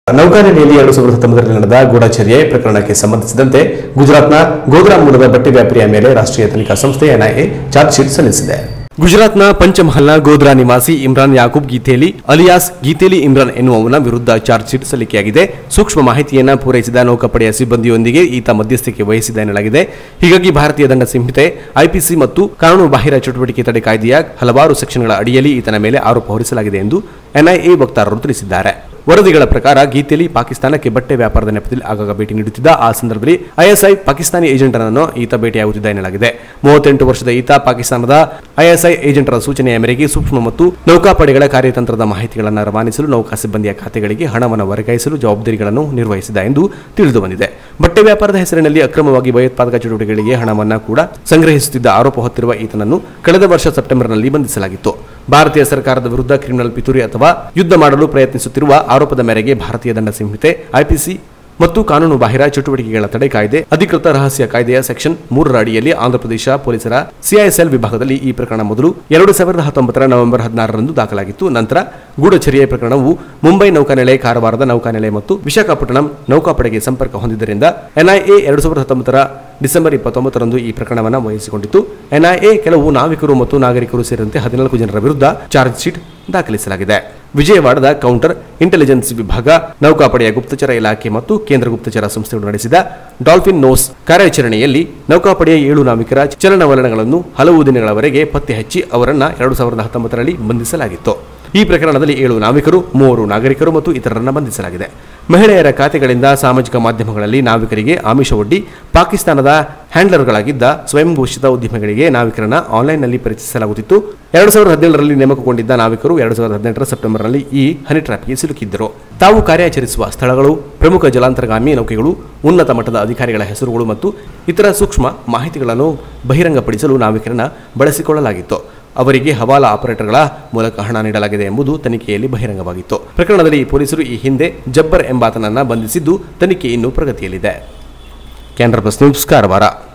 ನೌಕಾನೆಲೆಯಲ್ಲಿ ಎರಡು ಸಾವಿರದ ಹತ್ತೊಂಬತ್ತರಲ್ಲಿ ನಡೆದ ಗೂಢಚರ್ಯೆ ಪ್ರಕರಣಕ್ಕೆ ಸಂಬಂಧಿಸಿದಂತೆ ಗುಜರಾತ್ನ ಗೋಧ್ರಾ ಮೂಲದ ಬಟ್ಟೆ ವ್ಯಾಪಾರಿಯ ಮೇಲೆ ರಾಷ್ಟ್ರೀಯ ತನಿಖಾ ಸಂಸ್ಥೆ ಎನ್ಐಎ ಚಾರ್ಜ್ ಶೀಟ್ ಸಲ್ಲಿಸಿದೆ ಗುಜರಾತ್ನ ಪಂಚಮಹಲ್ನ ಗೋಧ್ರಾ ನಿವಾಸಿ ಇಮ್ರಾನ್ ಯಾಕೂಬ್ ಗೀತೇಲಿ ಅಲಿಯಾಸ್ ಗೀತೇಲಿ ಇಮ್ರಾನ್ ಎನ್ನುವವನ ವಿರುದ್ಧ ಚಾರ್ಜ್ ಶೀಟ್ ಸಲ್ಲಿಕೆಯಾಗಿದೆ ಸೂಕ್ಷ್ಮ ಮಾಹಿತಿಯನ್ನ ಪೂರೈಸಿದ ನೌಕಾಪಡೆಯ ಸಿಬ್ಬಂದಿಯೊಂದಿಗೆ ಈತ ಮಧ್ಯಸ್ಥಿಕೆ ವಹಿಸಿದ ಎನ್ನಲಾಗಿದೆ ಹೀಗಾಗಿ ಭಾರತೀಯ ದಂಡ ಸಂಹಿತೆ ಐಪಿಸಿ ಮತ್ತು ಕಾನೂನು ಬಾಹಿರ ಚಟುವಟಿಕೆ ತಡೆ ಕಾಯ್ದೆಯ ಹಲವಾರು ಸೆಕ್ಷನ್ಗಳ ಅಡಿಯಲ್ಲಿ ಈತನ ಮೇಲೆ ಆರೋಪ ಹೊರಿಸಲಾಗಿದೆ ಎಂದು ಎನ್ಐಎ ವಕ್ತಾರರು ತಿಳಿಸಿದ್ದಾರೆ ವರದಿಗಳ ಪ್ರಕಾರ ಗೀತೆಲಿ ಪಾಕಿಸ್ತಾನಕ್ಕೆ ಬಟ್ಟೆ ವ್ಯಾಪಾರದ ನೆಪದಲ್ಲಿ ಆಗಾಗ ಭೇಟಿ ನೀಡುತ್ತಿದ್ದ ಆ ಸಂದರ್ಭದಲ್ಲಿ ಐಎಸ್ಐ ಪಾಕಿಸ್ತಾನಿ ಏಜೆಂಟರನ್ನು ಈತ ಭೇಟಿಯಾಗುತ್ತಿದ್ದ ಎನ್ನಲಾಗಿದೆ ಮೂವತ್ತೆಂಟು ವರ್ಷದ ಈತ ಪಾಕಿಸ್ತಾನದ ಐಎಸ್ಐ ಏಜೆಂಟರ ಸೂಚನೆಯ ಮೇರೆಗೆ ಸೂಕ್ಷ್ಮ ಮತ್ತು ನೌಕಾಪಡೆಗಳ ಕಾರ್ಯತಂತ್ರದ ಮಾಹಿತಿಗಳನ್ನು ರವಾನಿಸಲು ನೌಕಾ ಸಿಬ್ಬಂದಿಯ ಖಾತೆಗಳಿಗೆ ಹಣವನ್ನು ವರ್ಗಾಯಿಸಲು ಜವಾಬ್ದಾರಿಗಳನ್ನು ನಿರ್ವಹಿಸಿದ ಎಂದು ತಿಳಿದು ಬಂದಿದೆ ಬಟ್ಟೆ ವ್ಯಾಪಾರದ ಹೆಸರಿನಲ್ಲಿ ಅಕ್ರಮವಾಗಿ ಭಯೋತ್ಪಾದಕ ಚಟುವಟಿಕೆಗಳಿಗೆ ಹಣವನ್ನು ಕೂಡ ಸಂಗ್ರಹಿಸುತ್ತಿದ್ದ ಆರೋಪ ಹೊತ್ತಿರುವ ಈತನನ್ನು ಕಳೆದ ವರ್ಷ ಸೆಪ್ಟೆಂಬರ್ನಲ್ಲಿ ಬಂಧಿಸಲಾಗಿತ್ತು ಭಾರತೀಯ ಸರ್ಕಾರದ ವಿರುದ್ಧ ಕ್ರಿಮಿನಲ್ ಪಿತೂರಿ ಅಥವಾ ಯುದ್ಧ ಮಾಡಲು ಪ್ರಯತ್ನಿಸುತ್ತಿರುವ ಆರೋಪದ ಮೇರೆಗೆ ಭಾರತೀಯ ದಂಡ ಸಂಹಿತೆ ಐಪಿಸಿ ಮತ್ತು ಕಾನೂನು ಬಾಹಿರ ಚಟುವಟಿಕೆಗಳ ತಡೆ ಕಾಯ್ದೆ ಅಧಿಕೃತ ರಹಸ್ಯ ಕಾಯ್ದೆಯ ಸೆಕ್ಷನ್ ಮೂರರ ಅಡಿಯಲ್ಲಿ ಆಂಧ್ರಪ್ರದೇಶ ಪೊಲೀಸರ ಸಿಐಎಸ್ಎಲ್ ವಿಭಾಗದಲ್ಲಿ ಈ ಪ್ರಕರಣ ಮೊದಲು ಎರಡು ಸಾವಿರದ ಹತ್ತೊಂಬತ್ತರ ನವೆಂಬರ್ ಹದಿನಾರರಂದು ದಾಖಲಾಗಿತ್ತು ನಂತರ ಗೂಢಚರ್ಯೆ ಪ್ರಕರಣವು ಮುಂಬೈ ನೌಕಾನೆಲೆ ಕಾರವಾರದ ನೌಕಾನೆಲೆ ಮತ್ತು ವಿಶಾಖಪಟ್ಟಣಂ ನೌಕಾಪಡೆಗೆ ಸಂಪರ್ಕ ಹೊಂದಿದ್ದರಿಂದ ಎನ್ಐಎ ಎರಡು ಸಾವಿರದ ಹತ್ತೊಂಬತ್ತರ ಡಿಸೆಂಬರ್ ಇಪ್ಪತ್ತೊಂಬತ್ತರಂದು ಈ ಪ್ರಕರಣವನ್ನು ವಹಿಸಿಕೊಂಡಿತ್ತು ಎನ್ಐಎ ಕೆಲವು ನಾವಿಕರು ಮತ್ತು ನಾಗರಿಕರು ಸೇರಿದಂತೆ ಹದಿನಾಲ್ಕು ಜನರ ವಿರುದ್ಧ ಚಾರ್ಜ್ ಶೀಟ್ ದಾಖಲಿಸಲಾಗಿದೆ ವಿಜಯವಾಡದ ಕೌಂಟರ್ ಇಂಟೆಲಿಜೆನ್ಸ್ ವಿಭಾಗ ನೌಕಾಪಡೆಯ ಗುಪ್ತಚರ ಇಲಾಖೆ ಮತ್ತು ಕೇಂದ್ರ ಗುಪ್ತಚರ ಸಂಸ್ಥೆಗಳು ನಡೆಸಿದ ಡಾಲ್ಫಿನ್ ನೋಸ್ ಕಾರ್ಯಾಚರಣೆಯಲ್ಲಿ ನೌಕಾಪಡೆಯ ಏಳು ನಾವಿಕರ ಚಲನವಲನಗಳನ್ನು ಹಲವು ದಿನಗಳವರೆಗೆ ಪತ್ತೆ ಹಚ್ಚಿ ಅವರನ್ನ ಎರಡು ಸಾವಿರದ ಹತ್ತೊಂಬತ್ತರಲ್ಲಿ ಬಂಧಿಸಲಾಗಿತ್ತು ಈ ಪ್ರಕರಣದಲ್ಲಿ ಏಳು ನಾವಿಕರು ಮೂವರು ನಾಗರಿಕರು ಮತ್ತು ಇತರರನ್ನ ಬಂಧಿಸಲಾಗಿದೆ ಮಹಿಳೆಯರ ಖಾತೆಗಳಿಂದ ಸಾಮಾಜಿಕ ಮಾಧ್ಯಮಗಳಲ್ಲಿ ನಾವಿಕರಿಗೆ ಆಮಿಷ ಒಡ್ಡಿ ಪಾಕಿಸ್ತಾನದ ಹ್ಯಾಂಡ್ಲರ್ಗಳಾಗಿದ್ದ ಸ್ವಯಂ ಘೋಷಿತ ಉದ್ಯಮಿಗಳಿಗೆ ನಾವಿಕರನ್ನ ಆನ್ಲೈನ್ನಲ್ಲಿ ಪರಿಚಯಿಸಲಾಗುತ್ತಿತ್ತು ಎರಡು ಸಾವಿರದ ಹದಿನೇಳರಲ್ಲಿ ನೇಮಕಗೊಂಡಿದ್ದ ನಾವಿಕರು ಎರಡು ಸಾವಿರದ ಹದಿನೆಂಟರ ಸೆಪ್ಟೆಂಬರ್ನಲ್ಲಿ ಈ ಹನಿ ಟ್ರ್ಯಾಪ್ಗೆ ಸಿಲುಕಿದ್ದರು ತಾವು ಕಾರ್ಯಾಚರಿಸುವ ಸ್ಥಳಗಳು ಪ್ರಮುಖ ಜಲಾಂತರ್ಗಾಮಿ ನೌಕೆಗಳು ಉನ್ನತ ಮಟ್ಟದ ಅಧಿಕಾರಿಗಳ ಹೆಸರುಗಳು ಮತ್ತು ಇತರ ಸೂಕ್ಷ್ಮ ಮಾಹಿತಿಗಳನ್ನು ಬಹಿರಂಗಪಡಿಸಲು ನಾವಿಕರನ್ನ ಬಳಸಿಕೊಳ್ಳಲಾಗಿತ್ತು ಅವರಿಗೆ ಹವಾಲಾ ಆಪರೇಟರ್ಗಳ ಮೂಲಕ ಹಣ ನೀಡಲಾಗಿದೆ ಎಂಬುದು ತನಿಖೆಯಲ್ಲಿ ಬಹಿರಂಗವಾಗಿತ್ತು ಪ್ರಕರಣದಲ್ಲಿ ಪೊಲೀಸರು ಈ ಹಿಂದೆ ಜಬ್ಬರ್ ಎಂಬಾತನನ್ನ ಬಂಧಿಸಿದ್ದು ತನಿಖೆ ಇನ್ನೂ ಪ್ರಗತಿಯಲ್ಲಿದೆ ಕ್ಯಾನ್ರಾ ಪ್ಲಸ್ ನ್ಯೂಸ್ ಕಾರವಾರ